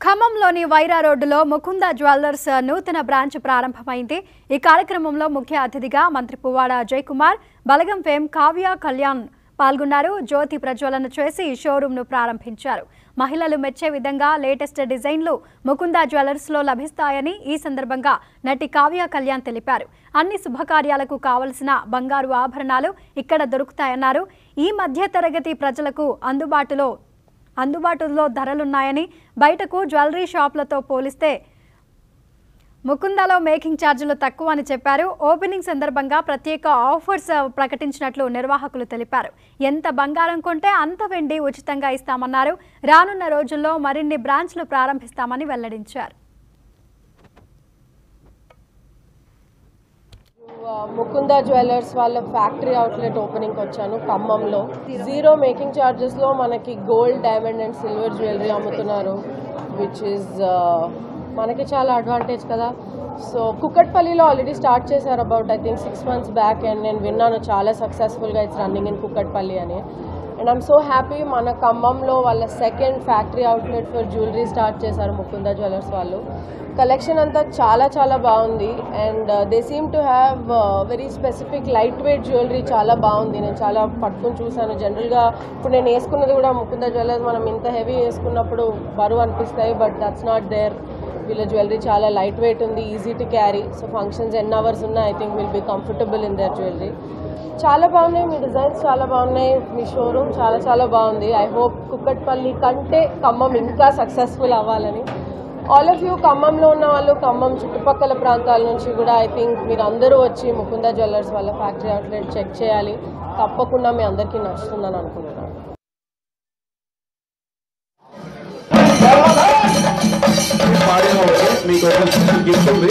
ఖమ్మంలోని వైరా రోడ్డులో ముకుంద జ్యువెల్లర్స్ నూతన బ్రాంచ్ ప్రారంభమైంది ఈ కార్యక్రమంలో ముఖ్య అతిథిగా మంత్రి పువ్వాడ అజయ్ కుమార్ బలగం ఫేమ్ కావ్య కళ్యాణ్ పాల్గొన్నారు జ్యోతి ప్రజ్వలన చేసి షోరూంను ప్రారంభించారు మహిళలు మెచ్చే విధంగా లేటెస్ట్ డిజైన్లు ముకుంద జ్యువెలర్స్లో లభిస్తాయని ఈ సందర్భంగా నటి కావ్య కళ్యాణ్ తెలిపారు అన్ని శుభకార్యాలకు కావలసిన బంగారు ఆభరణాలు ఇక్కడ దొరుకుతాయన్నారు ఈ మధ్య తరగతి ప్రజలకు అందుబాటులో అందుబాటులో ధరలున్నాయని బయటకు జ్యువెలరీ షాపులతో పోలిస్తే ముకుందలో మేకింగ్ ఛార్జీలు తక్కువ అని చెప్పారు ఓపెనింగ్ సందర్భంగా ప్రత్యేక ఆఫర్స్ ప్రకటించినట్లు నిర్వాహకులు తెలిపారు ఎంత బంగారం కొంటే అంత వెండి ఉచితంగా ఇస్తామన్నారు రానున్న రోజుల్లో మరిన్ని బ్రాంచ్లు ప్రారంభిస్తామని వెల్లడించారు ముకుంద జ్యువెలర్స్ వాళ్ళ ఫ్యాక్టరీ అవుట్లెట్ ఓపెనింగ్ వచ్చాను ఖమ్మంలో జీరో మేకింగ్ ఛార్జెస్లో మనకి gold diamond and silver jewellery అమ్ముతున్నారు విచ్ ఇస్ మనకి చాలా అడ్వాంటేజ్ కదా సో కుక్కట్పల్లిలో ఆల్రెడీ స్టార్ట్ చేశారు about I think six months back and నేను విన్నాను చాలా సక్సెస్ఫుల్గా ఇట్స్ రన్నింగ్ ఇన్ కుక్కట్పల్లి అని అండ్ ఐమ్ సో హ్యాపీ మన ఖమ్మంలో వాళ్ళ second factory outlet for jewellery start చేశారు ముకుంద జ్యువెలర్స్ వాళ్ళు కలెక్షన్ అంతా చాలా చాలా బాగుంది and they seem to have very specific light weight jewellery చాలా బాగుంది నేను చాలా పట్టుకుని చూసాను జనరల్గా ఇప్పుడు నేను వేసుకున్నది కూడా ముకుంద జ్యువెలర్స్ మనం ఇంత హెవీ వేసుకున్నప్పుడు బరువు అనిపిస్తాయి బట్ దట్స్ నాట్ దేర్ వీళ్ళ జ్యువెలరీ చాలా లైట్ వెయిట్ ఉంది easy to carry so functions ఎన్ని అవర్స్ ఉన్నా I think will be comfortable in their jewellery చాలా బాగున్నాయి మీ డిజైన్స్ చాలా బాగున్నాయి మీ షోరూమ్ చాలా చాలా బాగుంది ఐ హోప్ కుక్కట్పల్లి కంటే ఖమ్మం ఇంకా సక్సెస్ఫుల్ అవ్వాలని ఆల్ ఆఫ్ యూ ఖమ్మంలో ఉన్న వాళ్ళు ఖమ్మం చుట్టుపక్కల ప్రాంతాల నుంచి కూడా ఐ థింక్ మీరు అందరూ వచ్చి ముకుంద జ్యువెలర్స్ వాళ్ళ ఫ్యాక్టరీ అవుట్లెట్ చెక్ చేయాలి తప్పకుండా మీ అందరికీ నచ్చుతుందని అనుకుంటున్నాను పాడిన ఓకే మీకు ఒక గిఫ్ట్ ఉంది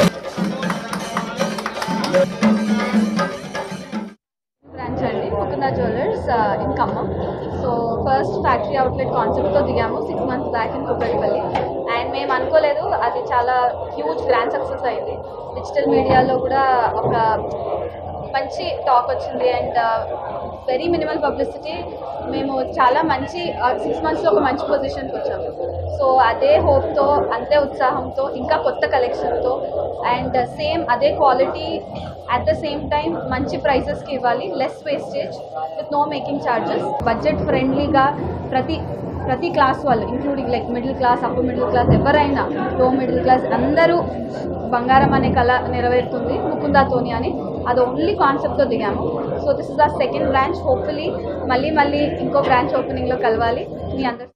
బ్రాంచ్ అండి Mukunda jewellers in Khammam so first factory outlet కాన్సెప్ట్తో దిగాము six months back in Kukatpally and మేము అనుకోలేదు అది చాలా హ్యూజ్ గ్రాండ్ సక్సెస్ అయింది డిజిటల్ మీడియాలో కూడా ఒక మంచి టాక్ వచ్చింది అండ్ వెరీ మినిమల్ పబ్లిసిటీ మేము చాలా మంచి సిక్స్ మంత్స్లో ఒక మంచి పొజిషన్కి వచ్చాము సో అదే హోప్తో అంతే ఉత్సాహంతో ఇంకా కొత్త కలెక్షన్తో అండ్ సేమ్ అదే quality at the same time మంచి ప్రైసెస్కి ఇవ్వాలి less wastage with no making charges budget ఫ్రెండ్లీగా ప్రతి ప్రతి క్లాస్ వాళ్ళు including like middle class upper middle class ఎవరైనా లో మిడిల్ క్లాస్ అందరూ బంగారం అనే కళ నెరవేరుతుంది ముకుందాతోని అని అది ఓన్లీ కాన్సెప్ట్తో దిగాము so this is the second branch hopefully మళ్ళీ మళ్ళీ ఇంకో బ్రాంచ్ ఓపెనింగ్లో కలవాలి మీ అందరు